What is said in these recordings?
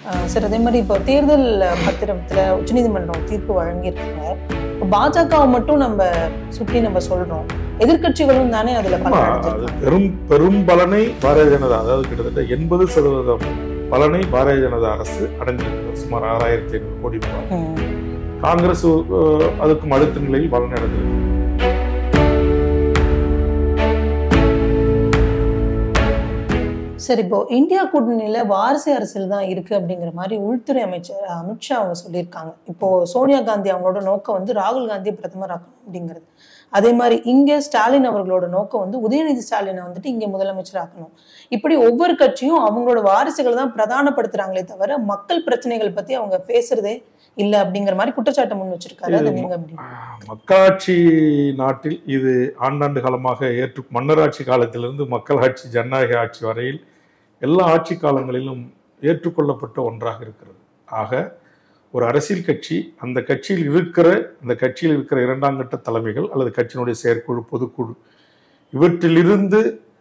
ஆஹ் sir அதே மாதிரி இப்போ தேர்தல் பத்திரத்துல உச்சநீதிமன்றம் தீர்ப்பு வழங்கியிருக்காங்க இப்போ பாஜகவை மட்டும் நம்ம சுற்றி நம்ம சொல்றோம் எதிர்க்கட்சிகளும் தானே அதுல ஆமா, அது பலனடைஞ்சிருக்காங்க பெரும் பெரும் பலனை பாரதிய ஜனதா அதாவது கிட்டத்தட்ட எண்பது சதவீதம் பலனை பாரதிய ஜனதா அரசு அடைஞ்சிருக்கிறது சுமார் ஆறாயிரத்தி ஐநூறு கோடி ரூபாய் ம். காங்கிரஸ் அஹ், அதுக்கும் அடுத்த நிலையில் பலனை அடைஞ்சிருக்கு சரி இப்போ இந்தியா கூட்டணியில வாரிசு அரசியல் தான் இருக்கு அப்படிங்கிற மாதிரி உள்துறை அமைச்சர் அமித்ஷா அவங்க சொல்லியிருக்காங்க இப்போ சோனியா காந்தி அவங்களோட நோக்கம் வந்து ராகுல் காந்தியை பிரதமர் ஆக்கணும் அப்படிங்கிறது அதே மாதிரி இங்க ஸ்டாலின் அவர்களோட நோக்கம் வந்து உதயநிதி ஸ்டாலினை வந்துட்டு இங்க முதலமைச்சர் ஆக்கணும் இப்படி ஒவ்வொரு கட்சியும் அவங்களோட வாரிசுகளை தான் பிரதானப்படுத்துறாங்களே தவிர மக்கள் பிரச்சனைகள் பத்தி அவங்க பேசுறதே இல்ல அப்படிங்கிற மாதிரி குற்றச்சாட்டை முன் வச்சிருக்காரு அது நீங்க அப்படி மக்களாட்சி நாட்டில் இது ஆண்டாண்டு காலமாக ஏற்று மன்னராட்சி காலத்திலிருந்து மக்களாட்சி ஜனநாயக ஆட்சி வரையில் எல்லா ஆட்சி காலங்களிலும் ஏற்றுக்கொள்ளப்பட்ட ஒன்றாக இருக்கிறது ஆக ஒரு அரசியல் கட்சி அந்த கட்சியில் இருக்கிற அந்த கட்சியில் இருக்கிற இரண்டாம் கட்ட தலைமைகள் அல்லது கட்சியினுடைய செயற்குழு பொதுக்குழு இவற்றிலிருந்து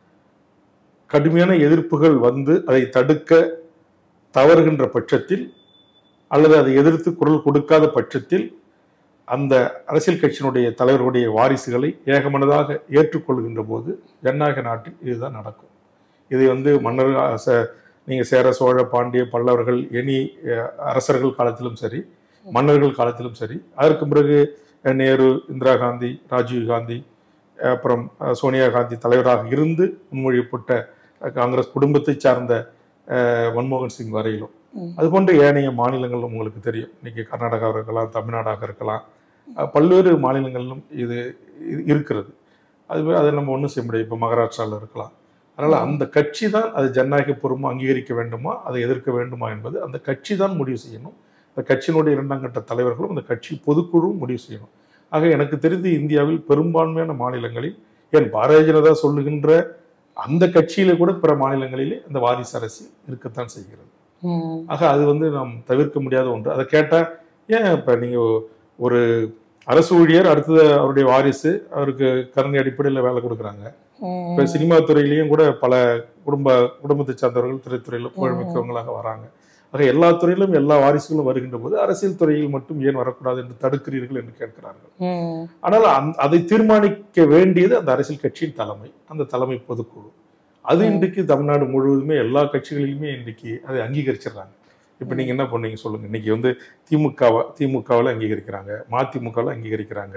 கடுமையான எதிர்ப்புகள் வந்து அதை தடுக்க தவறுகின்ற பட்சத்தில் அல்லது அதை எதிர்த்து குரல் கொடுக்காத பட்சத்தில் அந்த அரசியல் கட்சியினுடைய தலைவர்களுடைய வாரிசுகளை ஏகமனதாக ஏற்றுக்கொள்கின்ற போது ஜனநாயக நாட்டில் இதுதான் நடக்கும் இது வந்து மன்னர் ச- நீங்க சேர சோழ பாண்டிய பல்லவர்கள் எனி அஹ், அரசர்கள் காலத்திலும் சரி மன்னர்கள் காலத்திலும் சரி அதற்கு பிறகு அஹ், நேரு இந்திரா காந்தி ராஜீவ் காந்தி அஹ், அப்புறம் அஹ், சோனியா காந்தி தலைவராக இருந்து முன்மொழியப்பட்ட அஹ், காங்கிரஸ் குடும்பத்தை சார்ந்த அஹ், மன்மோகன் சிங் வரையிலும் ம். அதுபோன்ற ஏனைய மாநிலங்களும் உங்களுக்கு தெரியும் இன்னைக்கு கர்நாடகாவாக இருக்கலாம் தமிழ்நாடாக இருக்கலாம் அஹ், பல்வேறு மாநிலங்களிலும் இது இது இருக்கிறது அது அதை நம்ம ஒன்றும் செய்ய முடியாது இப்போ மகாராஷ்டிராவில் இருக்கலாம் அதனால அந்த கட்சி தான் அது ஜனநாயகபூர்வமாக அங்கீகரிக்க வேண்டுமா அதை எதிர்க்க வேண்டுமா என்பது அந்த கட்சி தான் முடிவு செய்யணும் அந்த கட்சியினுடைய இரண்டாம் கட்ட தலைவர்களும் அந்த கட்சி பொதுக்குழுவும் முடிவு செய்யணும் ஆக எனக்கு தெரிந்து இந்தியாவில் பெரும்பான்மையான மாநிலங்களில் ஏன் பாரதிய ஜனதா சொல்லுகின்ற அந்த கட்சியில கூட பிற மாநிலங்களிலே அந்த வாரிசு அரசியல் இருக்கத்தான் செய்கிறது ம். ஆக அது வந்து நாம் தவிர்க்க முடியாத ஒன்று அதை கேட்டால் ஏன் இப்போ நீங்கள் ஒரு அரசு ஊழியர் அடுத்தது அவருடைய வாரிசு அவருக்கு கருணை அடிப்படையில் வேலை கொடுக்குறாங்க ம். இப்போ சினிமா துறையிலையும் கூட பல குடும்ப குடும்பத்தை சார்ந்தவர்கள் திரைத்துறையில் புகழ்மிக்கவங்களாக வராங்க ஆக எல்லா துறையிலும் எல்லா வாரிசுகளும் வருகின்ற போது அரசியல் துறையில் மட்டும் ஏன் வரக்கூடாது என்று தடுக்கிறீர்கள் என்று கேட்கிறார்கள் ம். ஆனால் அந்த அதை தீர்மானிக்க வேண்டியது அந்த அரசியல் கட்சியின் தலைமை அந்த தலைமை பொதுக்குழு அது ம். இன்றைக்கு தமிழ்நாடு முழுவதுமே எல்லா கட்சிகளிலுமே இன்றைக்கு அதை அங்கீகரிச்சிடுறாங்க இப்போ நீங்க என்ன பண்ணீங்க சொல்லுங்க இன்னைக்கு வந்து திமுகவை திமுகவில் அங்கீகரிக்கிறாங்க மதிமுகவில் அங்கீகரிக்கிறாங்க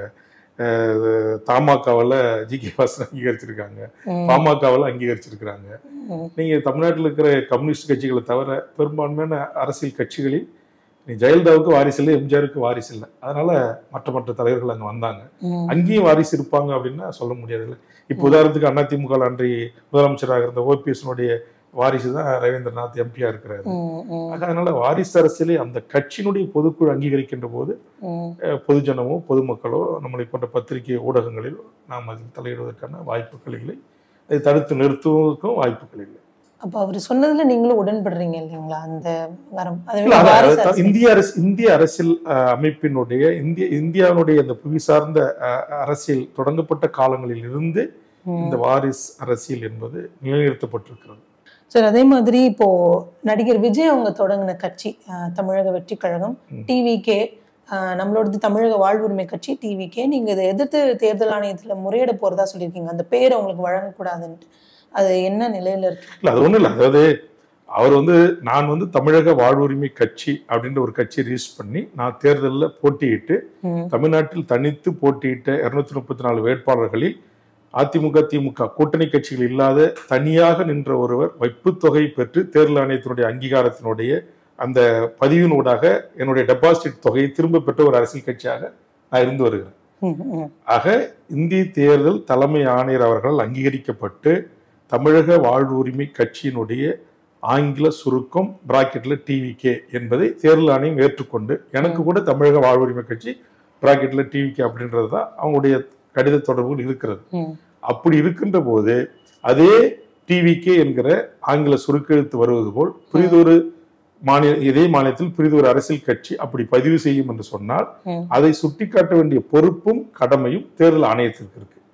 அஹ் தமாகவில் ஜி கே வாசன் அங்கீகரிச்சிருக்காங்க ம். பாமகவில் அங்கீகரிச்சிருக்கிறாங்க ம். நீங்க தமிழ்நாட்டில் இருக்கிற கம்யூனிஸ்ட் கட்சிகளை தவிர பெரும்பான்மையான அரசியல் கட்சிகளில் நீ ஜெயலலிதாவுக்கு வாரிசு இல்லை எம்ஜிஆருக்கு வாரிசு இல்லை அதனால மற்ற மற்ற தலைவர்கள் அங்கே வந்தாங்க ம். அங்கேயும் வாரிசு இருப்பாங்க அப்படின்னா சொல்ல முடியாதுல்ல இப்போ உதாரணத்துக்கு அதிமுக அன்றைய முதலமைச்சராக இருந்த ஓபிஎஸ்னுடைய வாரிசு தான் ரவீந்திரநாத் எம்பியா இருக்கிறாரு ம். ம். ஆக, அதனால வாரிசு அரசியலை அந்த கட்சியினுடைய பொதுக்குழு அங்கீகரிக்கின்ற போது ம். அஹ், பொதுஜனமோ பொதுமக்களோ நம்மளை போன்ற பத்திரிகை ஊடகங்களில் நாம் அதில் தலையிடுவதற்கான வாய்ப்புகள் இல்லை அதை தடுத்து நிறுத்துவதற்கும் வாய்ப்புகள் இல்லை அப்ப அவர் சொன்னதுல நீங்களும் உடன்படுறீங்க இல்லைங்களா அந்த வரம் அது இல்ல, அதான், வாரிசு அதான் அரசியல். இந்திய அரசு இந்திய அரசியல் அஹ், அமைப்பினுடைய இந்திய இந்தியாவுடைய இந்த புவி சார்ந்த அஹ், அரசியல் தொடங்கப்பட்ட காலங்களில் இருந்து ம். இந்த வாரிஸ் அரசியல் என்பது நிலைநிறுத்தப்பட்டிருக்கிறது சரி அதே மாதிரி இப்போ நடிகர் விஜய் அவங்க தொடங்கின கட்சி அஹ், தமிழக வெற்றி கழகம் ம். டிவிகே நம்மளோடது தமிழக வாழ்வுரிமை கட்சி டிவிகே நீங்க இதை எதிர்த்து தேர்தல் ஆணையத்துல முறையிட போறதா சொல்லியிருக்கீங்க அந்த பேர் அவங்களுக்கு வழங்கக்கூடாதுன்ட்டு அது என்ன நிலையில இருக்கு இல்ல அது ஒண்ணும் இல்லை அதாவது அவர் வந்து நான் வந்து தமிழக வாழ்வுரிமை கட்சி அப்படின்ற ஒரு கட்சியை ரிஜிஸ்டர் பண்ணி நான் தேர்தலில் போட்டியிட்டு ம். தமிழ்நாட்டில் தனித்து போட்டியிட்ட இருநூத்தி முப்பத்தி நாலு வேட்பாளர்களில் அதிமுக திமுக கூட்டணி கட்சிகள் இல்லாத தனியாக நின்ற ஒருவர் வைப்புத் தொகை பெற்று தேர்தல் ஆணையத்தினுடைய அங்கீகாரத்தினுடைய அந்த பதிவினூடாக என்னுடைய டெபாசிட் தொகையை திரும்ப பெற்ற ஒரு அரசியல் கட்சியாக நான் இருந்து வருகிறேன் ம், ம். ஆக இந்திய தேர்தல் தலைமை ஆணையர் அவர்கள் அங்கீகரிக்கப்பட்டு தமிழக வாழ்வு உரிமை கட்சியினுடைய ஆங்கில சுருக்கம் பிராக்கெட்ல டிவிகே என்பதை தேர்தல் ஆணையம் ஏற்றுக்கொண்டு எனக்கு கூட தமிழக வாழ்வு உரிமை கட்சி பிராக்கெட்ல டிவிகே அப்படின்றது தான் அவங்களுடைய கடித தொடர்புகள் இருக்கிறது ம். அப்படி இருக்கின்ற போது அதே டிவிகே என்கிற ஆங்கில சுருக்கெழுத்து வருவது போல் பிரிதொரு மாநில இதே மாநிலத்தில் பிரிதொரு அரசியல் கட்சி அப்படி பதிவு செய்யும் என்று சொன்னால் ம். அதை சுட்டிக்காட்ட வேண்டிய பொறுப்பும் கடமையும் தேர்தல் ஆணையத்திற்கு இருக்கு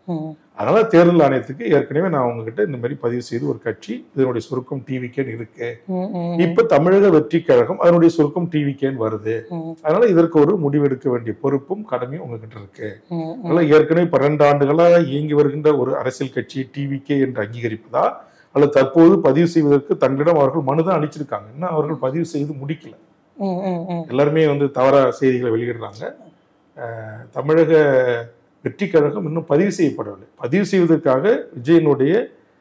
ம், அதனால தேர்தல் ஆணையத்துக்கு ஏற்கனவே நான் உங்ககிட்ட இந்த மாதிரி பதிவு செய்து ஒரு கட்சி இதனுடைய சுருக்கம் டிவிக்கேன்னு இருக்கு ம், ம், இப்ப தமிழக வெற்றி கழகம் அதனுடைய சுருக்கம் டிவிக்கேன்னு வருது ம், அதனால இதற்கு ஒரு முடிவெடுக்க வேண்டிய பொறுப்பும் கடமையும் உங்ககிட்ட இருக்கு ம், ம். அதனால ஏற்கனவே பன்னெண்டு ஆண்டுகளா இயங்கி வருகின்ற ஒரு அரசியல் கட்சி டிவிகே என்று அங்கீகரிப்பதா அல்லது தற்போது பதிவு செய்வதற்கு தங்களிடம் அவர்கள் மனுதான் அளிச்சிருக்காங்க இன்னும் அவர்கள் பதிவு செய்து முடிக்கல ம், ம், ம். எல்லாருமே வந்து தவறா செய்திகளை வெளியிடுறாங்க அஹ், தமிழக வெற்றி கழகம் இன்னும் பதிவு செய்யப்படவில்லை பதிவு செய்வதற்காக விஜயனுடைய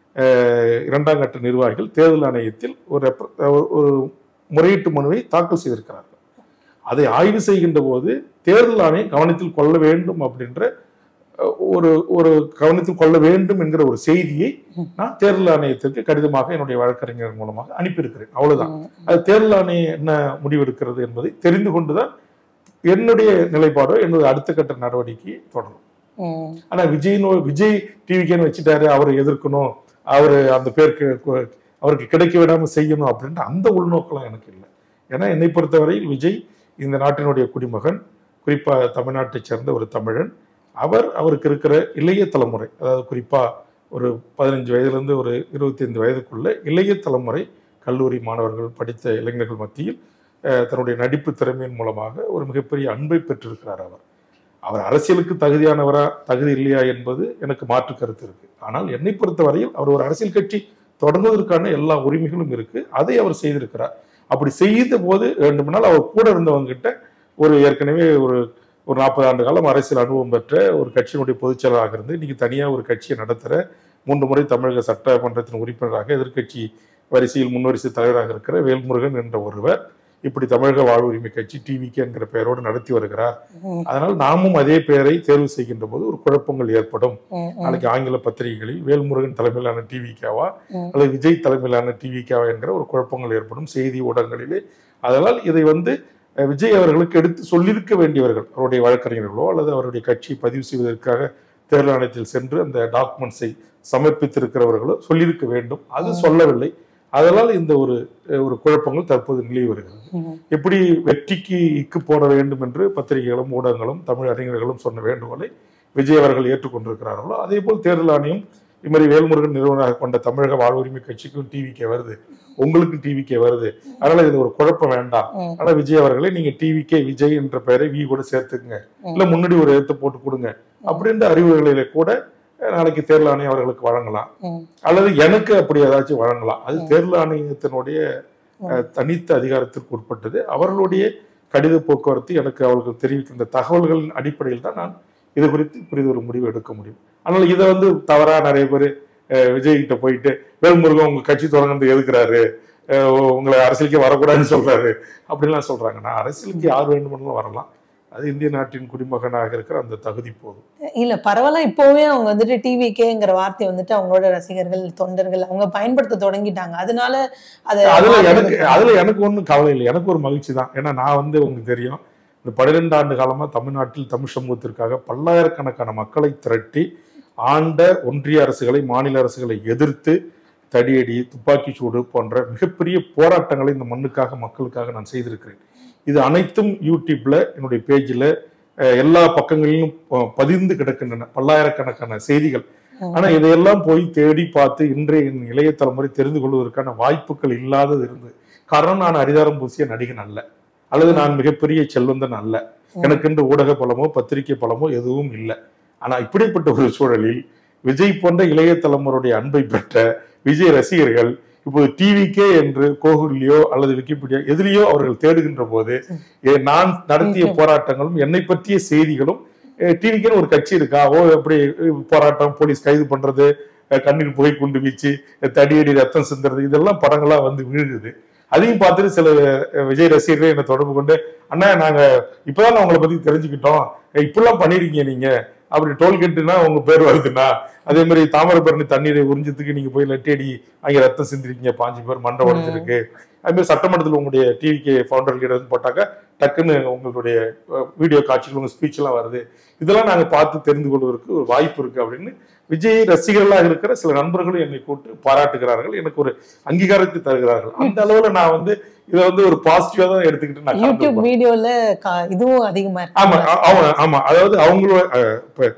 அஹ், இரண்டாம் கட்ட நிர்வாகிகள் தேர்தல் ஆணையத்தில் ஒரு ரெப்ர- ஒரு- ஒரு முறையீட்டு மனுவை தாக்கல் செய்திருக்கிறார்கள் அதை ஆய்வு செய்கின்ற போது தேர்தல் ஆணையம் கவனத்தில் கொள்ள வேண்டும் அப்படின்ற அஹ், ஒரு ஒரு கவனத்தில் கொள்ள வேண்டும் என்கிற ஒரு செய்தியை நான் தேர்தல் ஆணையத்திற்கு கடிதமாக என்னுடைய வழக்கறிஞர் மூலமாக அனுப்பியிருக்கிறேன் அவ்வளவுதான் ம், அது தேர்தல் ஆணையம் என்ன முடிவெடுக்கிறது என்பதை தெரிந்து கொண்டுதான் என்னுடைய நிலைப்பாடோ என்னுடைய அடுத்த கட்ட நடவடிக்கை தொடரும் ம். ஆனா விஜய் விஜய் டிவிக்கேன்னு வச்சுட்டாரு அவரை எதிர்க்கணும் அவரு அந்த பேருக்கு கு- அவருக்கு கிடைக்க விடாம செய்யணும் அப்படின்ற அந்த உள்நோக்கெல்லாம் எனக்கு இல்லை ஏன்னா என்னை பொறுத்தவரையில் விஜய் இந்த நாட்டினுடைய குடிமகன் குறிப்பா தமிழ்நாட்டைச் சேர்ந்த ஒரு தமிழன் அவர் அவருக்கு இருக்கிற இளைய தலைமுறை அதாவது குறிப்பா ஒரு பதினஞ்சு வயதிலிருந்து ஒரு இருபத்தி ஐந்து வயதுக்குள்ள இளைய தலைமுறை கல்லூரி மாணவர்கள் படித்த இளைஞர்கள் மத்தியில் அஹ், தன்னுடைய நடிப்பு திறமையின் மூலமாக ஒரு மிகப்பெரிய அன்பை பெற்றிருக்கிறார் அவர் அவர் அரசியலுக்கு தகுதியானவரா தகுதி இல்லையா என்பது எனக்கு மாற்று கருத்து இருக்கு ஆனால் என்னை பொறுத்தவரையில் அவர் ஒரு அரசியல் கட்சி தொடங்குவதற்கான எல்லா உரிமைகளும் இருக்கு அதை அவர் செய்திருக்கிறார் அப்படி செய்த போது வேண்டுமானால் அவர் கூட இருந்தவங்க கிட்ட ஒரு ஏற்கனவே ஒரு ஒரு நாற்பது ஆண்டு காலம் அரசியல் அனுபவம் பெற்ற ஒரு கட்சியினுடைய பொதுச் செயலராக இருந்து இன்னைக்கு தனியா ஒரு கட்சியை நடத்துற மூன்று முறை தமிழக சட்டமன்றத்தின் உறுப்பினராக எதிர்க்கட்சி வரிசையில் முன்வரிசை தலைவராக இருக்கிற வேல்முருகன் என்ற ஒருவர் இப்படி தமிழக வாழ்வுரிமை கட்சி டிவிக்கு என்கிற பெயரோடு நடத்தி வருகிறார் ம், அதனால் நாமும் அதே பெயரை தேர்வு செய்கின்ற போது ஒரு குழப்பங்கள் ஏற்படும் ம், ம். நாளைக்கு ஆங்கில பத்திரிகைகளில் வேல்முருகன் தலைமையிலான டிவிக்காவா ம். அல்லது விஜய் தலைமையிலான டிவிக்காவா என்கிற ஒரு குழப்பங்கள் ஏற்படும் செய்தி ஊடகங்களிலே அதனால் இதை வந்து அஹ், விஜய் அவர்களுக்கு எடுத்து சொல்லியிருக்க வேண்டியவர்கள் அவருடைய வழக்கறிஞர்களோ அல்லது அவருடைய கட்சியை பதிவு செய்வதற்காக தேர்தல் ஆணையத்தில் சென்று அந்த டாக்குமெண்ட்ஸை சமர்ப்பித்திருக்கிறவர்களோ சொல்லியிருக்க வேண்டும் அது சொல்லவில்லை அதனால் இந்த ஒரு அஹ், ஒரு குழப்பங்கள் தற்போது நிலவி வருகிறது ம். எப்படி வெற்றிக்கு இக்கு போட வேண்டும் என்று பத்திரிகைகளும் ஊடகங்களும் தமிழ் அறிஞர்களும் சொன்ன வேண்டுகோளை விஜய் அவர்கள் ஏற்றுக்கொண்டிருக்கிறார்களோ அதே போல் தேர்தல் ஆணையம் இது மாதிரி வேல்முருகன் நிறுவனராக கொண்ட தமிழக வாழ்வுரிமை கட்சிக்கும் டிவிக்கே வருது உங்களுக்கும் டிவிக்கே வருது அதனால இதுல ஒரு குழப்பம் வேண்டாம் ம். ஆனா விஜய் அவர்களே நீங்க டிவிக்கே விஜய் என்ற பெயரை வி கூட சேர்த்துக்குங்க இல்ல முன்னாடி ஒரு எழுத்து போட்டு கொடுங்க அப்படின்ற அறிவுரைகளிலே கூட அஹ், நாளைக்கு தேர்தல் ஆணையம் அவர்களுக்கு வழங்கலாம் ம். அல்லது எனக்கு அப்படி ஏதாச்சும் வழங்கலாம் அது தேர்தல் ஆணையத்தினுடைய அஹ், தனித்த அதிகாரத்திற்கு உட்பட்டது அவர்களுடைய கடித போக்குவரத்து எனக்கு அவர்களுக்கு தெரிவிக்கின்ற தகவல்களின் அடிப்படையில் தான் நான் இது குறித்து புரித ஒரு முடிவு எடுக்க முடியும் ஆனால் இதை வந்து தவறா நிறைய பேர் விஜய் கிட்ட போயிட்டு வேல்முருகன் உங்க கட்சி தொடர்ந்து எதுக்குறாரு அஹ், உங்களை அரசியலுக்கே வரக்கூடாதுன்னு சொல்றாரு அப்படிலாம் சொல்றாங்க நான் அரசியலுக்கு யார் வேண்டுமானாலும் வரலாம் அது இந்திய நாட்டின் குடிமகனாக இருக்கிற அந்த தகுதி போதும் இல்ல பரவாயில்ல இப்போவே அவங்க வந்துட்டு டிவிக்கேங்கிற வார்த்தை வந்துட்டு அவங்களோட ரசிகர்கள் தொண்டர்கள் அவங்க பயன்படுத்த தொடங்கிட்டாங்க அதனால அது அதுல எனக்கு அதுல எனக்கு ஒண்ணும் கவலை இல்லை எனக்கு ஒரு மகிழ்ச்சி தான் ஏன்னா நான் வந்து உங்களுக்கு தெரியும் இந்த பன்னிரெண்டு ஆண்டு காலமா தமிழ்நாட்டில் தமிழ் சமூகத்திற்காக பல்லாயிரக்கணக்கான மக்களை திரட்டி ஆண்ட ஒன்றிய அரசுகளை மாநில அரசுகளை எதிர்த்து தடியடி துப்பாக்கி சூடு போன்ற மிகப்பெரிய போராட்டங்களை இந்த மண்ணுக்காக மக்களுக்காக நான் செய்திருக்கிறேன் இது அனைத்தும் யூடியூப்ல என்னுடைய பேஜில் எல்லா பக்கங்களிலும் ப- பதிந்து கிடக்கின்றன பல்லாயிரக்கணக்கான செய்திகள் ஆனா இதையெல்லாம் போய் தேடி பார்த்து இன்றைய என் இளைய தலைமுறை தெரிந்து கொள்வதற்கான வாய்ப்புகள் இல்லாதது இருந்தது காரணம் நான் அரிதாரம் பூசிய நடிகன் அல்ல அல்லது நான் மிகப்பெரிய செல்வந்தன் அல்ல எனக்கென்று ஊடக பலமோ பத்திரிகை பலமோ எதுவும் இல்லை ஆனா இப்படிப்பட்ட ஒரு சூழலில் விஜய் போன்ற இளைய தலைமுறையுடைய அன்பை பெற்ற விஜய் ரசிகர்கள் இப்போது டிவிக்கே என்று கோகுலியோ அல்லது விக்கிபீடியா எதிலேயோ அவர்கள் தேடுகின்ற போது ஏ, நான் நடத்திய போராட்டங்களும் என்னை பற்றிய செய்திகளும் டிவிக்குன்னு ஒரு கட்சி இருக்கா ஓ எப்படி அஹ், போராட்டம் போலீஸ் கைது பண்றது அஹ், கண்ணீர் புகை குண்டு வீச்சு அஹ், தடியடி ரத்தம் சிந்துறது இதெல்லாம் படங்களா வந்து விழுகுது அதையும் பார்த்துட்டு சில அஹ், விஜய் ரசிகர்கள் என்னை தொடர்பு கொண்டு அண்ணா நாங்க இப்பதான் நான் உங்களை பத்தி தெரிஞ்சுக்கிட்டோம் அஹ், இப்படிலாம் பண்ணிருக்கீங்க நீங்க அப்படி டோல்கேட்டுனா உங்க பேர் வருதுன்னா அதே மாதிரி தாமிரபரணி தண்ணீரை உறிஞ்சதுக்கு நீங்க போய் லட்டி அங்க ரத்தம் சிந்திருக்கீங்க பாஞ்சு பேர் மண்டை உடைஞ்சிருக்கு அது மாதிரி சட்டமன்றத்தில் உங்களுடைய டிவிக்கு ஃபவுண்டர் லீடர் போட்டாக்க டக்குன்னு உங்களுடைய வீடியோ காட்சிகள் உங்க ஸ்பீச் எல்லாம் வருது இதெல்லாம் நாங்க பார்த்து தெரிந்து கொள்வதற்கு ஒரு வாய்ப்பு இருக்கு அப்படின்னு விஜய் ரசிகர்களாக இருக்கிற சில நண்பர்களும் என்னை கூட்டு பாராட்டுகிறார்கள் எனக்கு ஒரு அங்கீகாரத்தை தருகிறார்கள் அந்த அளவுல நான் வந்து இதை வந்து ஒரு பாசிட்டிவா தான் எடுத்துக்கிட்டு நான் கடந்து யூடியூப் வீடியோல கா- இதுவும் அதிகமா ஆமா இருக்கு ஆ- ஆமா ஆமா அதாவது அவங்களோட அஹ், இப்ப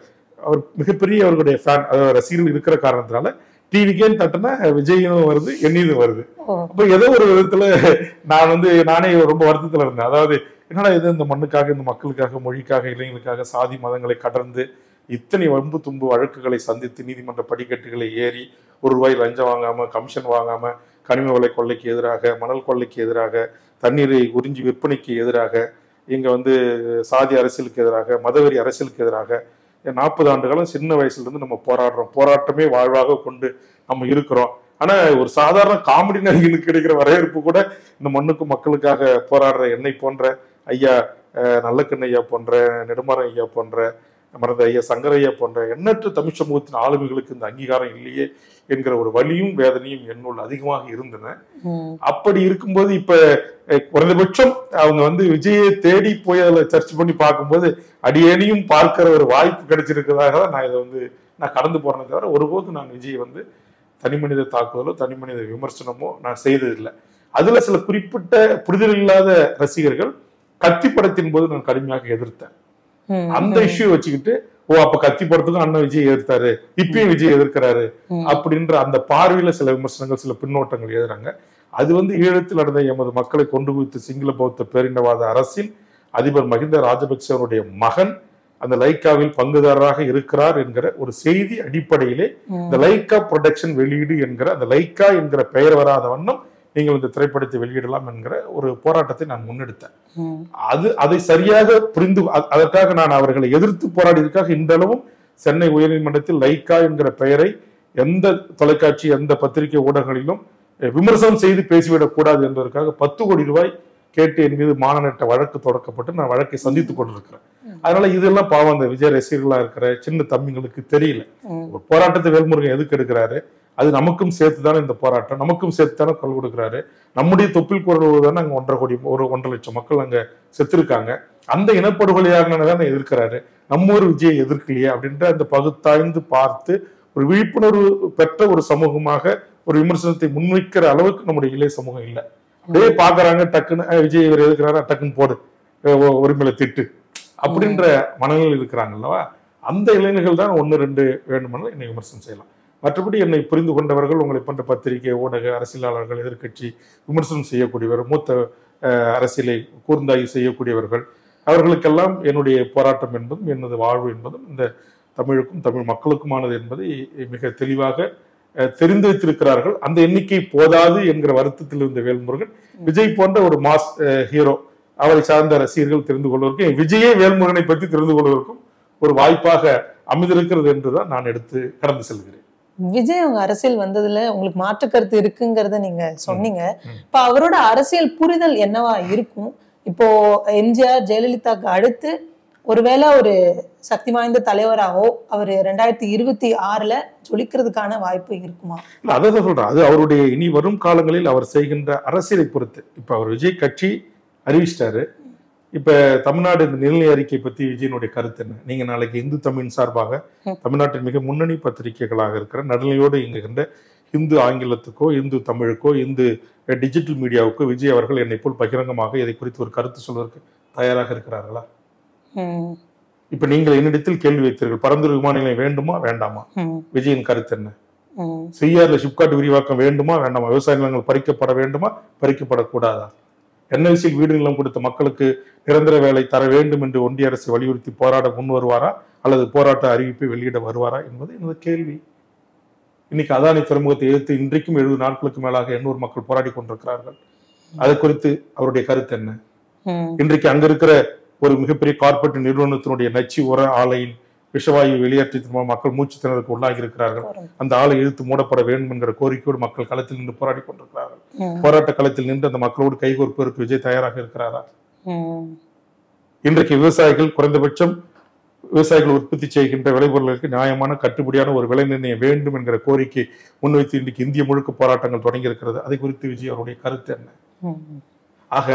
அவர் மிகப்பெரிய அவர்களுடைய ஃபேன் அதாவது ரசிகர்கள் இருக்கிற காரணத்தினால டிவிக்கேன்னு தட்டினா விஜயும் வருது என்னியும் வருது ஓ அப்ப ஏதோ ஒரு விதத்துல நான் வந்து நானே ரொம்ப வருத்தத்துல இருந்தேன் அதாவது என்னடா இது இந்த மண்ணுக்காக இந்த மக்களுக்காக மொழிக்காக இளைஞர்களுக்காக சாதி மதங்களை கடந்து இத்தனை வம்பு தும்பு வழக்குகளை சந்தித்து நீதிமன்ற படிக்கட்டுகளை ஏறி ஒரு ரூபாய் லஞ்சம் வாங்காம கமிஷன் வாங்காம கனிம வள கொள்ளைக்கு எதிராக மணல் கொள்ளைக்கு எதிராக தண்ணீரை உறிஞ்சி விற்பனைக்கு எதிராக இங்க வந்து சாதி அரசியலுக்கு எதிராக மதவெறி அரசியலுக்கு எதிராக நாற்பது ஆண்டு காலம் சின்ன வயசுல இருந்து நம்ம போராடுறோம் போராட்டமே வாழ்வாக கொண்டு நம்ம இருக்கிறோம் ஆனா ஒரு சாதாரண காமெடி நடிகனுக்கு கிடைக்கிற வரவேற்பு கூட இந்த மண்ணுக்கு மக்களுக்காக போராடுற என்னை போன்ற ஐயா அஹ், நல்லக்கண்ணு ஐயா போன்ற நெடுமாறன் ஐயா போன்ற மறந்த ஐயா சங்கர் ஐயா போன்ற எண்ணற்ற தமிழ் சமூகத்தின் ஆளுமைகளுக்கு இந்த அங்கீகாரம் இல்லையே என்கிற ஒரு வலியும் வேதனையும் என்னுள் அதிகமாக இருந்தன ம் அப்படி இருக்கும்போது இப்ப அஹ், குறைந்தபட்சம் அவங்க வந்து விஜயை தேடி போய் அதில் சர்ச் பண்ணி பார்க்கும்போது அடியேனையும் பார்க்கிற ஒரு வாய்ப்பு கிடைச்சிருக்கிறதாக தான் நான் இதை வந்து நான் கடந்து போறேனே தவிர ஒருபோதும் நான் விஜய் வந்து தனி மனித தாக்குதலோ தனி மனித விமர்சனமோ நான் செய்ததில்லை அதுல சில குறிப்பிட்ட புரிதல் இல்லாத ரசிகர்கள் கத்தி படத்தின் போது நான் கடுமையாக எதிர்த்தேன் ம், அந்த இஷ்யூ வச்சுக்கிட்டு ஓ அப்ப கத்தி படத்துக்கும் அண்ணன் விஜய் எதிர்த்தாரு இப்பயும் விஜய் எதிர்க்கிறாரு ம். அப்படின்ற அந்த பார்வையில சில விமர்சனங்கள் சில பின்னோட்டங்கள் எழுதுறாங்க அது வந்து ஈழத்தில் நடந்த எமது மக்களை கொண்டு குவித்த சிங்கள பௌத்த பேரினவாத அரசில் அதிபர் மஹிந்த ராஜபக்ச அவருடைய மகன் அந்த லைக்காவில் பங்குதாரராக இருக்கிறார் என்கிற ஒரு செய்தி அடிப்படையிலே ம். இந்த லைக்கா ப்ரொடக்ஷன் வெளியீடு என்கிற அந்த லைக்கா என்கிற பெயர் வராத வண்ணம் நீங்கள் இந்த திரைப்படத்தை வெளியிடலாம் என்கிற ஒரு போராட்டத்தை நான் முன்னெடுத்தேன் ம். அது அதை சரியாக புரிந்து அ- அதற்காக நான் அவர்களை எதிர்த்து போராடியதற்காக இன்றளவும் சென்னை உயர்நீதிமன்றத்தில் லைக்கா என்கிற பெயரை எந்த தொலைக்காட்சி எந்த பத்திரிகை ஊடகங்களிலும் அஹ், விமர்சனம் செய்து பேசிவிடக் கூடாது என்பதற்காக பத்து கோடி ரூபாய் கேட்டு என் மீது மானநட்ட வழக்கு தொடக்கப்பட்டு நான் வழக்கை சந்தித்துக் கொண்டிருக்கிறேன் அதனால இதெல்லாம் பாவம் அந்த விஜய் ரசிகர்களா இருக்கிற சின்ன தம்பிங்களுக்கு தெரியல ம். ஒரு போராட்டத்தை வேல்முருகன் எதுக்கு எடுக்கிறாரு அது நமக்கும் சேர்த்து தானே இந்த போராட்டம் நமக்கும் சேர்த்து தானே குரல் கொடுக்குறாரு நம்முடைய தொப்பில் குரல் தானே அங்க ஒன்றரை கோடி ஒரு ஒன்றரை லட்சம் மக்கள் அங்க செத்துருக்காங்க அந்த இனப்படுகொலையாக தானே எதிர்க்கிறாரு நம்ம ஒரு விஜயை எதிர்க்கலையே அப்படின்ற அந்த பகுத்தாய்ந்து பார்த்து ஒரு விழிப்புணர்வு பெற்ற ஒரு சமூகமாக ஒரு விமர்சனத்தை முன்வைக்கிற அளவுக்கு நம்முடைய இளைய சமூகம் இல்லை அப்படியே பாக்குறாங்க டக்குன்னு "அஹ், விஜய் இவர் எதுக்குறாரு டக்குன்னு போடு அஹ், ஒ- ஒருமையில திட்டு அப்படின்ற மனநிலையில் இருக்கிறாங்க அல்லவா அந்த இளைஞர்கள் தான் ஒன்று ரெண்டு வேண்டுமானால் என்னை விமர்சனம் செய்யலாம் மற்றபடி என்னை புரிந்து கொண்டவர்கள் உங்களை போன்ற பத்திரிகை ஊடக அரசியலாளர்கள் எதிர்க்கட்சி விமர்சனம் செய்யக்கூடியவர் மூத்த அஹ், அரசியலை கூர்ந்தாய்வு செய்யக்கூடியவர்கள் அவர்களுக்கெல்லாம் என்னுடைய போராட்டம் என்பதும் எனது வாழ்வு என்பதும் இந்த தமிழுக்கும் தமிழ் மக்களுக்குமானது என்பதை மிக தெளிவாக அஹ், தெரிந்து வைத்திருக்கிறார்கள் அந்த எண்ணிக்கை போதாது என்கிற வருத்தத்தில் இருந்த வேல்முருகன் விஜய் போன்ற ஒரு மாஸ் ஹீரோ அவரை சார்ந்த ரசிகர்கள் தெரிந்து கொள்வதற்கும் விஜயே வேல்முருகனை பற்றி தெரிந்து கொள்வதற்கும் ஒரு வாய்ப்பாக அமைந்திருக்கிறது என்றுதான் நான் எடுத்து கடந்து செல்கிறேன் விஜய் அவங்க அரசியல் வந்ததுல உங்களுக்கு மாற்று கருத்து இருக்குங்கிறத நீங்க சொன்னீங்க ம். இப்ப அவரோட அரசியல் புரிதல் என்னவா இருக்கும் இப்போ எம்ஜிஆர் ஜெயலலிதாக்கு அடுத்து ஒருவேளை ஒரு சக்தி வாய்ந்த தலைவராகவோ அவர் ரெண்டாயிரத்தி இருபத்தி ஆறுல ஜொலிக்கிறதுக்கான வாய்ப்பு இருக்குமா இல்ல, அதை தான் சொல்றேன் அது அவருடைய இனி வரும் காலங்களில் அவர் செய்கின்ற அரசியலை பொறுத்து இப்ப அவர் விஜய் கட்சி அறிவிச்சிட்டாரு இப்ப தமிழ்நாடு இந்த நிலைமை அறிக்கை பத்தி விஜயனுடைய கருத்து என்ன நீங்க நாளைக்கு இந்து தமிழின் சார்பாக ம். தமிழ்நாட்டின் மிக முன்னணி பத்திரிகைகளாக இருக்கிற நடுநிலையோடு இயங்குகின்ற இந்து ஆங்கிலத்துக்கோ இந்து தமிழுக்கோ இந்து டிஜிட்டல் மீடியாவுக்கோ விஜய் அவர்கள் என்னை போல் பகிரங்கமாக இதை குறித்து ஒரு கருத்து சொல்வதற்கு தயாராக இருக்கிறார்களா ம், இப்ப நீங்கள் என்னிடத்தில் கேள்வி வைத்தீர்கள் பரந்தூர் விமான நிலையம் வேண்டுமா வேண்டாமா ம், விஜயின் கருத்து என்ன ம், செய்யாறுல ஷிப்காட் விரிவாக்கம் வேண்டுமா வேண்டாமா விவசாய நிலங்கள் பறிக்கப்பட வேண்டுமா பறிக்கப்படக்கூடாதா என்எல்சியில் வீடு நிலம் கொடுத்த மக்களுக்கு நிரந்தர வேலை தர வேண்டும் என்று ஒன்றிய அரசு வலியுறுத்தி போராட முன் வருவாரா அல்லது போராட்ட அறிவிப்பை வெளியிட வருவாரா என்பது எனது கேள்வி இன்னைக்கு அதானி துறைமுகத்தை எதிர்த்து இன்றைக்கும் எழுபது நாட்களுக்கு மேலாக எண்ணூறு மக்கள் போராடி கொண்டிருக்கிறார்கள் அது குறித்து அவருடைய கருத்து என்ன ம், இன்றைக்கு அங்க இருக்கிற ஒரு மிகப்பெரிய கார்ப்பரேட் நிறுவனத்தினுடைய நச்சு உர ஆலையின் விஷவாயு வெளியேற்றத்தின் மூலம் மக்கள் மூச்சு திணறலுக்கு உள்ளாகி இருக்கிறார்கள் போறோம். அந்த ஆலை இழுத்து மூடப்பட வேண்டும் என்கிற கோரிக்கையோடு மக்கள் களத்தில் நின்று போராடி கொண்டிருக்கிறார்கள் ம், போராட்ட களத்தில் நின்று அந்த மக்களோடு கைகோர்ப்பதற்கு விஜய் தயாராக இருக்கிறாரா ம், இன்றைக்கு விவசாயிகள் குறைந்தபட்சம் விவசாயிகள் உற்பத்தி செய்கின்ற விளைபொருளுக்கு நியாயமான கட்டுப்படியான ஒரு விலை நிர்ணயம் வேண்டும் என்கிற கோரிக்கை முன்வைத்து இன்றைக்கு இந்திய முழுக்க போராட்டங்கள் தொடங்கி இருக்கிறது அதை குறித்து விஜய் அவருடைய கருத்து என்ன ம், ஆக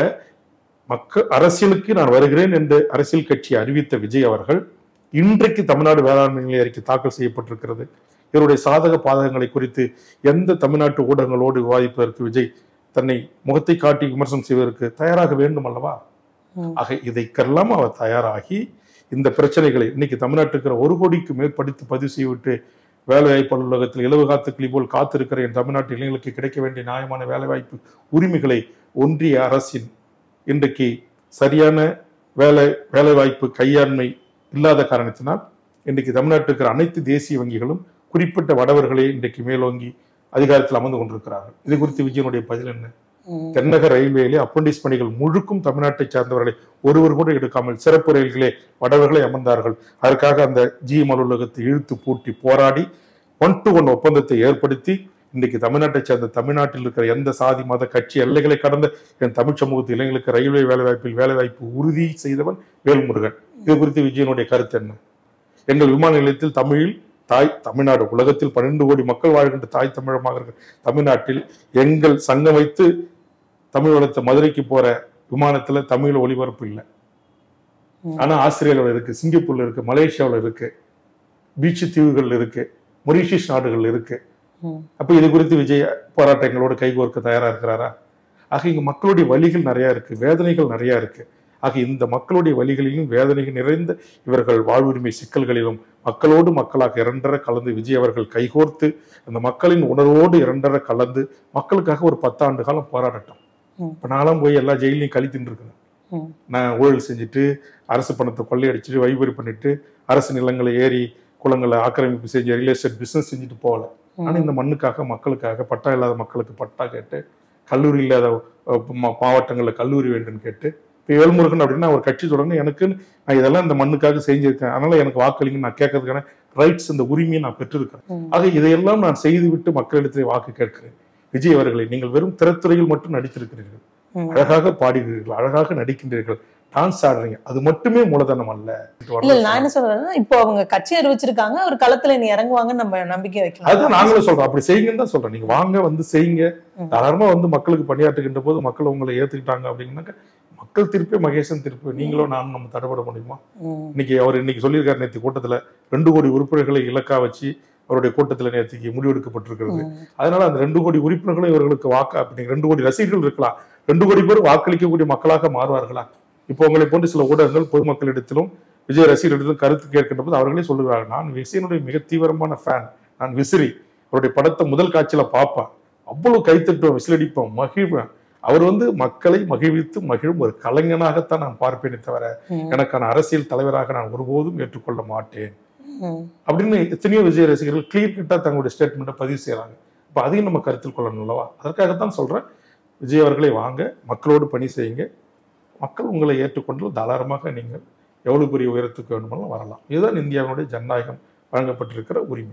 மக்கள் அரசியலுக்கு நான் வருகிறேன் என்று அரசியல் கட்சி அறிவித்த விஜய் அவர்கள் இன்றைக்கு தமிழ்நாடு வேளாண்மை நிலை அறிக்கை தாக்கல் செய்யப்பட்டிருக்கிறது இவருடைய சாதக பாதகங்களை குறித்து எந்த தமிழ்நாட்டு ஊடகங்களோடு விவாதிப்பதற்கு விஜய் தன்னை முகத்தை காட்டி விமர்சனம் செய்வதற்கு தயாராக வேண்டும் அல்லவா ம். ஆக இதைக்கெல்லாம் அவர் தயாராகி இந்த பிரச்சனைகளை இன்னைக்கு தமிழ்நாட்டுக்கு இருக்கிற ஒரு கோடிக்கு மேற்படித்து பதிவு செய்துவிட்டு வேலைவாய்ப்பு அலுவலகத்தில் இலவு காத்து கிளி போல் காத்திருக்கிற என் தமிழ்நாட்டு இளைஞர்களுக்கு கிடைக்க வேண்டிய நியாயமான வேலைவாய்ப்பு உரிமைகளை ஒன்றிய அரசின் இன்றைக்கு சரியான வேலை வேலைவாய்ப்பு கையாண்மை இல்லாத காரணத்தினால் இன்றைக்கு தமிழ்நாட்டில் இருக்கிற அனைத்து தேசிய வங்கிகளும் குறிப்பிட்ட வடவர்களே இன்றைக்கு மேலோங்கி அதிகாரத்தில் அமர்ந்து கொண்டிருக்கிறார்கள் இது குறித்து விஜயனுடைய பதில் என்ன ம். தென்னக ரயில்வேயிலே அப்ரண்டிஸ் பணிகள் முழுக்கும் தமிழ்நாட்டை சார்ந்தவர்களை ஒருவர் கூட எடுக்காமல் சிறப்பு ரயில்களே வடவர்களே அமர்ந்தார்கள் அதற்காக அந்த ஜிஎம் அலுவலகத்தை இழுத்து பூட்டி போராடி ஒன் டு ஒன் ஒப்பந்தத்தை ஏற்படுத்தி இன்னைக்கு தமிழ்நாட்டை சேர்ந்த தமிழ்நாட்டில் இருக்கிற எந்த சாதி மத கட்சி எல்லைகளை கடந்த என் தமிழ் சமூகத்து இளைஞர்களுக்கு ரயில்வே வேலைவாய்ப்பில் வேலைவாய்ப்பு உறுதி செய்தவன் வேல்முருகன் இது குறித்து விஜயனுடைய கருத்து என்ன எங்கள் விமான நிலையத்தில் தமிழில் தாய் தமிழ்நாடு உலகத்தில் பன்னெண்டு கோடி மக்கள் வாழ்கின்ற தாய் தமிழமாக இருக்கிற தமிழ்நாட்டில் எங்கள் சங்கம் வைத்து தமிழ் வளர்த்த மதுரைக்கு போற விமானத்துல தமிழ் ஒளிபரப்பு இல்லை ம். ஆனா ஆஸ்திரேலியாவில் இருக்கு சிங்கப்பூர்ல இருக்கு மலேசியாவில் இருக்கு பீச்சு தீவுகள் இருக்கு மொரிஷியஸ் நாடுகள் இருக்கு ம். அப்ப இது குறித்து விஜய் போராட்டங்களோடு கைகோர்க்க தயாரா இருக்கிறாரா ஆக இங்க மக்களுடைய வழிகள் நிறைய இருக்கு வேதனைகள் நிறைய இருக்கு ஆக இந்த மக்களுடைய வழிகளிலும் வேதனைகள் நிறைந்த இவர்கள் வாழ்வுரிமை சிக்கல்களிலும் மக்களோடு மக்களாக இரண்டர கலந்து விஜய் அவர்கள் கைகோர்த்து அந்த மக்களின் உணர்வோடு இரண்டர கலந்து மக்களுக்காக ஒரு பத்தாண்டு காலம் போராடட்டும் ம். இப்ப நானும் போய் எல்லா ஜெயிலையும் கழித்துட்டு இருக்கிறேன் ம். நான் ஊழல் செஞ்சுட்டு அரசு பணத்தை கொள்ளையடிச்சிட்டு வைபறி பண்ணிட்டு அரசு நிலங்களை ஏறி குளங்களை ஆக்கிரமிப்பு செஞ்சு ரியல் எஸ்டேட் பிசினஸ் செஞ்சுட்டு போகல ஆனா இந்த மண்ணுக்காக மக்களுக்காக பட்டா இல்லாத மக்களுக்கு பட்டா கேட்டு கல்லூரி இல்லாத அஹ், மா- மாவட்டங்கள்ல கல்லூரி வேண்டும் கேட்டு இப்போ வேல்முருகன் அப்படின்னா ஒரு கட்சி தொடங்க எனக்கு நான் இதெல்லாம் இந்த மண்ணுக்காக செஞ்சிருக்கேன் அதனால எனக்கு வாக்களிங்க நான் கேட்கறதுக்கான ரைட்ஸ் இந்த உரிமையை நான் பெற்றிருக்கிறேன் ம். ஆக இதையெல்லாம் நான் செய்துவிட்டு மக்களிடத்தில் வாக்கு கேட்கிறேன் விஜய் அவர்களை நீங்கள் வெறும் திரைத்துறையில் மட்டும் நடித்திருக்கிறீர்கள் ம். அழகாக பாடுகிறீர்கள் அழகாக நடிக்கின்றீர்கள் டான்ஸ் ஆடுறீங்க அது மட்டுமே மூலதனம் அல்ல இல்ல நான் என்ன சொல்றேன்னா இப்போ அவங்க கட்சி அறிவிச்சிருக்காங்க ஒரு களத்துல நீ இறங்குவாங்கன்னு நம்ம நம்பிக்கை வைக்கலாம் அதுதான் நாங்களும் சொல்றோம் அப்படி செய்யுங்கன்னு தான் சொல்றேன் நீங்க வாங்க வந்து செய்யுங்க ம். தாராளமா வந்து மக்களுக்கு பணியாற்றுகின்ற போது மக்கள் உங்களை ஏத்துக்கிட்டாங்க அப்படின்னாக்க மக்கள் திருப்பி மகேசன் திருப்பி நீங்களும் நானும் நம்ம தடைபட முடியுமா ம். இன்னைக்கு அவர் இன்னைக்கு சொல்லியிருக்காரு நேற்று கூட்டத்துல ரெண்டு கோடி உறுப்பினர்களை இலக்கா வச்சு அவருடைய கூட்டத்துல நேற்றுக்கு முடிவெடுக்கப்பட்டிருக்கிறது ம். அதனால அந்த ரெண்டு கோடி உறுப்பினர்களும் இவர்களுக்கு வாக்கு அப்படி ரெண்டு கோடி ரசிகர்கள் இருக்கலாம் ரெண்டு கோடி பேர் வாக்களிக்கக்கூடிய மக்களாக மாறுவார்களா இப்போ உங்களை போன்ற சில ஊடகங்கள் பொதுமக்களிடத்திலும் விஜய் ரசிகர்களிடத்திலும் கருத்து கேட்கின்ற போது அவர்களே சொல்லுகிறார்கள் நான் விஜயனுடைய மிக தீவிரமான ஃபேன் நான் விசிறி அவருடைய படத்தை முதல் காட்சியில பார்ப்பேன் அவ்வளவு கைத்தட்டுவேன் விசிலடிப்பேன் மகிழ்வேன் அவர் வந்து மக்களை மகிழ்வித்து மகிழும் ஒரு கலைஞனாகத்தான் நான் பார்ப்பேனே தவிர ம். எனக்கான அரசியல் தலைவராக நான் ஒருபோதும் ஏற்றுக்கொள்ள மாட்டேன் ம். அப்படின்னு எத்தனையோ விஜய் ரசிகர்கள் கிளியர் கட்டா தங்களுடைய ஸ்டேட்மெண்ட்டை பதிவு செய்றாங்க இப்போ அதையும் நம்ம கருத்தில் கொள்ளணும் அல்லவா அதற்காகத்தான் சொல்றேன் விஜய் அவர்களை வாங்க மக்களோடு பணி செய்யுங்க மக்கள் உங்களை ஏற்றுக்கொண்டு தாராளமாக நீங்கள் எவ்வளவு பெரிய உயரத்துக்கு வேண்டுமானாலும் வரலாம் இதுதான் இந்தியாவினுடைய ஜனநாயகம் வழங்கப்பட்டிருக்கிற உரிமை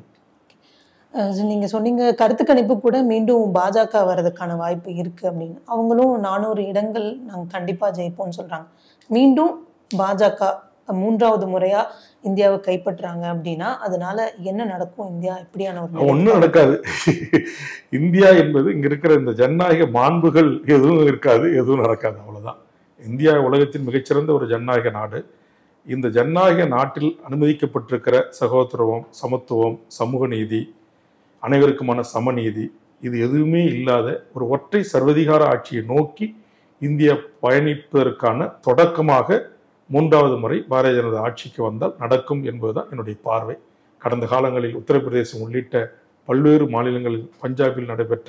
அஹ் நீங்க சொன்னீங்க கருத்து கணிப்பு கூட மீண்டும் பாஜக வர்றதுக்கான வாய்ப்பு இருக்கு அப்படின்னு அவங்களும் நானூறு இடங்கள் நாங்க கண்டிப்பா ஜெயிப்போம்னு சொல்றாங்க மீண்டும் பாஜக மூன்றாவது முறையா இந்தியாவை கைப்பற்றுறாங்க அப்படின்னா அதனால என்ன நடக்கும் இந்தியா எப்படியான ஒரு நிலைக்கு ஒன்றும் நடக்காது இந்தியா என்பது இங்க இருக்கிற இந்த ஜனநாயக மாண்புகள் எதுவும் இருக்காது எதுவும் நடக்காது அவ்வளவுதான் இந்தியா உலகத்தின் மிகச்சிறந்த ஒரு ஜனநாயக நாடு இந்த ஜனநாயக நாட்டில் அனுமதிக்கப்பட்டிருக்கிற சகோதரத்துவம் சமத்துவம் சமூக நீதி அனைவருக்குமான சமநீதி இது எதுவுமே இல்லாத ஒரு ஒற்றை சர்வதிகார ஆட்சியை நோக்கி இந்தியா பயணிப்பதற்கான தொடக்கமாக மூன்றாவது முறை பாரதிய ஜனதா ஆட்சிக்கு வந்தால் நடக்கும் என்பதுதான் என்னுடைய பார்வை கடந்த காலங்களில் உத்தரப்பிரதேசம் உள்ளிட்ட பல்வேறு மாநிலங்களில் பஞ்சாபில் நடைபெற்ற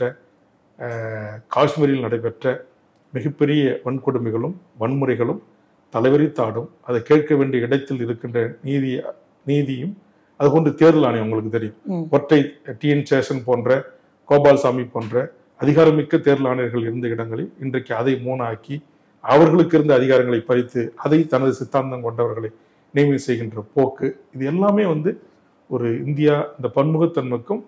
அஹ், காஷ்மீரில் நடைபெற்ற மிகப்பெரிய வன்கொடுமைகளும் வன்முறைகளும் தலைவரித்தாடும் அதை கேட்க வேண்டிய இடத்தில் இருக்கின்ற நீதி நீதியும் அது கொண்டு தேர்தல் ஆணையம் உங்களுக்கு தெரியும் ம். ஒற்றை டிஎன் சேஷன் போன்ற கோபால்சாமி போன்ற அதிகாரமிக்க தேர்தல் ஆணையர்கள் இருந்த இடங்களில் இன்றைக்கு அதை மூணாக்கி அவர்களுக்கு இருந்த அதிகாரங்களை பறித்து அதை தனது சித்தாந்தம் கொண்டவர்களை நியமனம் செய்கின்ற போக்கு இது எல்லாமே வந்து ஒரு இந்தியா இந்த பன்முகத்தன்மைக்கும்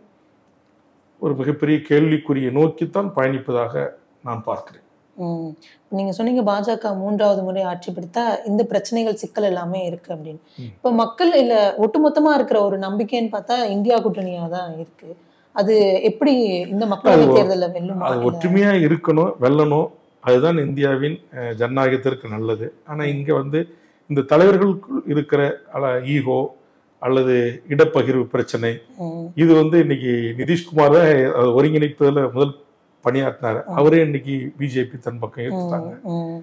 ஒரு மிகப்பெரிய கேள்விக்குறியை நோக்கித்தான் பயணிப்பதாக நான் பார்க்கிறேன் ம். நீங்க சொன்னீங்க பாஜக மூன்றாவது முறை ஆட்சி பிடித்தா இந்த பிரச்சனைகள் சிக்கல் எல்லாமே இருக்கு அப்படின்னு ம். இப்ப மக்கள் இல்ல ஒட்டுமொத்தமா இருக்கிற ஒரு நம்பிக்கைன்னு பார்த்தா இந்தியா கூட்டணியா தான் இருக்கு அது எப்படி இந்த மக்களவை அது ஒ- தேர்தலில் வெல்லுமா அது இல்ல- ஒற்றுமையா இருக்கணும் வெல்லணும் அதுதான் இந்தியாவின் அஹ், ஜனநாயகத்திற்கு நல்லது ஆனா இங்க வந்து இந்த தலைவர்களுக்குள் இருக்கிற அல ஈகோ அல்லது இடப்பகிர்வு பிரச்சனை ம். இது வந்து இன்னைக்கு நிதிஷ்குமார் தான் அதை ஒருங்கிணைப்பதில் முதல் பணியாற்றினார் அவரே இன்னைக்கு பிஜேபி தன் பக்கம் ஏற்றுட்டாங்க ம்.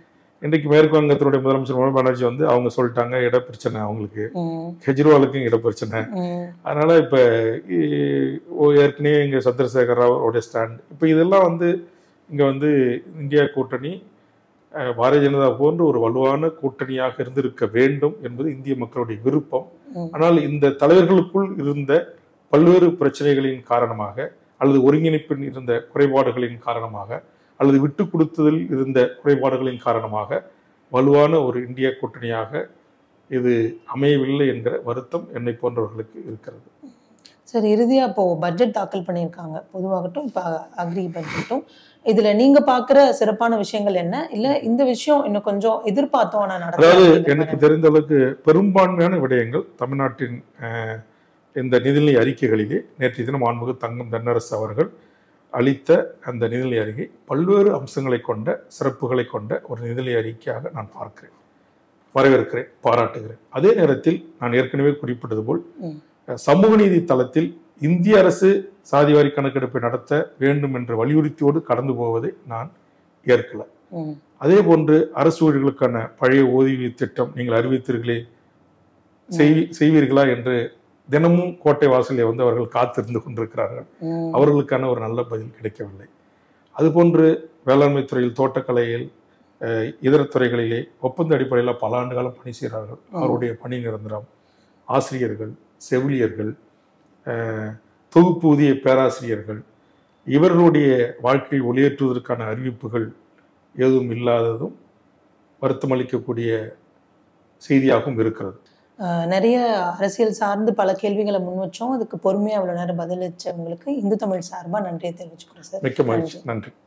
இன்றைக்கு மேற்கு வங்கத்தினுடைய முதலமைச்சர் மமதா பானர்ஜி வந்து அவங்க சொல்லிட்டாங்க இட பிரச்சனை அவங்களுக்கு ம், கெஜ்ரிவாலுக்கும் இட பிரச்சனை ம், அதனால இப்போ ஏற்கனவே இங்கே சந்திரசேகர் ராவோடைய ஸ்டாண்ட் இப்போ இதெல்லாம் வந்து இங்கே வந்து இந்தியா கூட்டணி அஹ், பாரதிய ஜனதா போன்ற ஒரு வலுவான கூட்டணியாக இருந்திருக்க வேண்டும் என்பது இந்திய மக்களுடைய விருப்பம் ம். ஆனால் இந்த தலைவர்களுக்குள் இருந்த பல்வேறு பிரச்சனைகளின் காரணமாக அல்லது ஒருங்கிணைப்பில் இருந்த குறைபாடுகளின் காரணமாக அல்லது விட்டு கொடுத்ததில் இருந்த குறைபாடுகளின் காரணமாக வலுவான ஒரு இந்திய கூட்டணியாக இது அமையவில்லை என்கிற வருத்தம் என்னை போன்றவர்களுக்கு இருக்கிறது சரி இறுதியா இப்போ பட்ஜெட் தாக்கல் பண்ணியிருக்காங்க பொதுவாகட்டும் இப்போ அக்ரி பட்ஜெட்டும் இதுல நீங்க பாக்குற சிறப்பான விஷயங்கள் என்ன இல்ல இந்த விஷயம் இன்னும் கொஞ்சம் எதிர்பார்த்தோம் ஆனா நடக்கல அதாவது அப்படிங்கிற எனக்கு மாதிரி. தெரிந்த அளவுக்கு பெரும்பான்மையான விடயங்கள் தமிழ்நாட்டின் அஹ், இந்த நிதிநிலை அறிக்கைகளிலே நேற்றைய தினம் ஆன்மிகு தங்கம் தென்னரசு அவர்கள் அளித்த அந்த நிதிநிலை அறிக்கை பல்வேறு அம்சங்களை கொண்ட சிறப்புகளை கொண்ட ஒரு நிதிநிலை அறிக்கையாக நான் பார்க்கிறேன் வரவேற்கிறேன் பாராட்டுகிறேன் அதே நேரத்தில் நான் ஏற்கனவே குறிப்பிட்டது போல் ம். அஹ், சமூக நீதி தளத்தில் இந்திய அரசு சாதிவாரி கணக்கெடுப்பை நடத்த வேண்டும் என்ற வலியுறுத்தியோடு கடந்து போவதை நான் ஏற்கல ம், அதே போன்று அரசு ஊழியர்களுக்கான பழைய ஓய்வூதிய திட்டம் நீங்கள் அறிவித்தீர்களே செய்- செய்வீர்களா என்று தினமும் கோட்டை வாசலில் வந்து அவர்கள் காத்திருந்து கொண்டிருக்கிறார்கள் ம், அவர்களுக்கான ஒரு நல்ல பதில் கிடைக்கவில்லை அதுபோன்று வேளாண்மை துறையில் தோட்டக்கலையில் அஹ், இதர துறைகளிலே ஒப்பந்த அடிப்படையில் பல ஆண்டு காலம் பணி செய்கிறார்கள் அவருடைய பணி நிரந்தரம் ஆசிரியர்கள் செவிலியர்கள் அஹ், தொகுப்பூதிய பேராசிரியர்கள் இவர்களுடைய வாழ்க்கையில் ஒளியேற்றுவதற்கான அறிவிப்புகள் எதுவும் இல்லாததும் வருத்தமளிக்கக்கூடிய செய்தியாகவும் இருக்கிறது அஹ், நிறைய அரசியல் சார்ந்து பல கேள்விகளை முன் வச்சோம் அதுக்கு பொறுமையா அவ்வளவு நேரம் பதிலளிச்சவங்களுக்கு இந்து தமிழ் சார்பா நன்றியை தெரிவிச்சுக்கிறோம் சார் மிக்க மகிழ்ச்சி நன்றி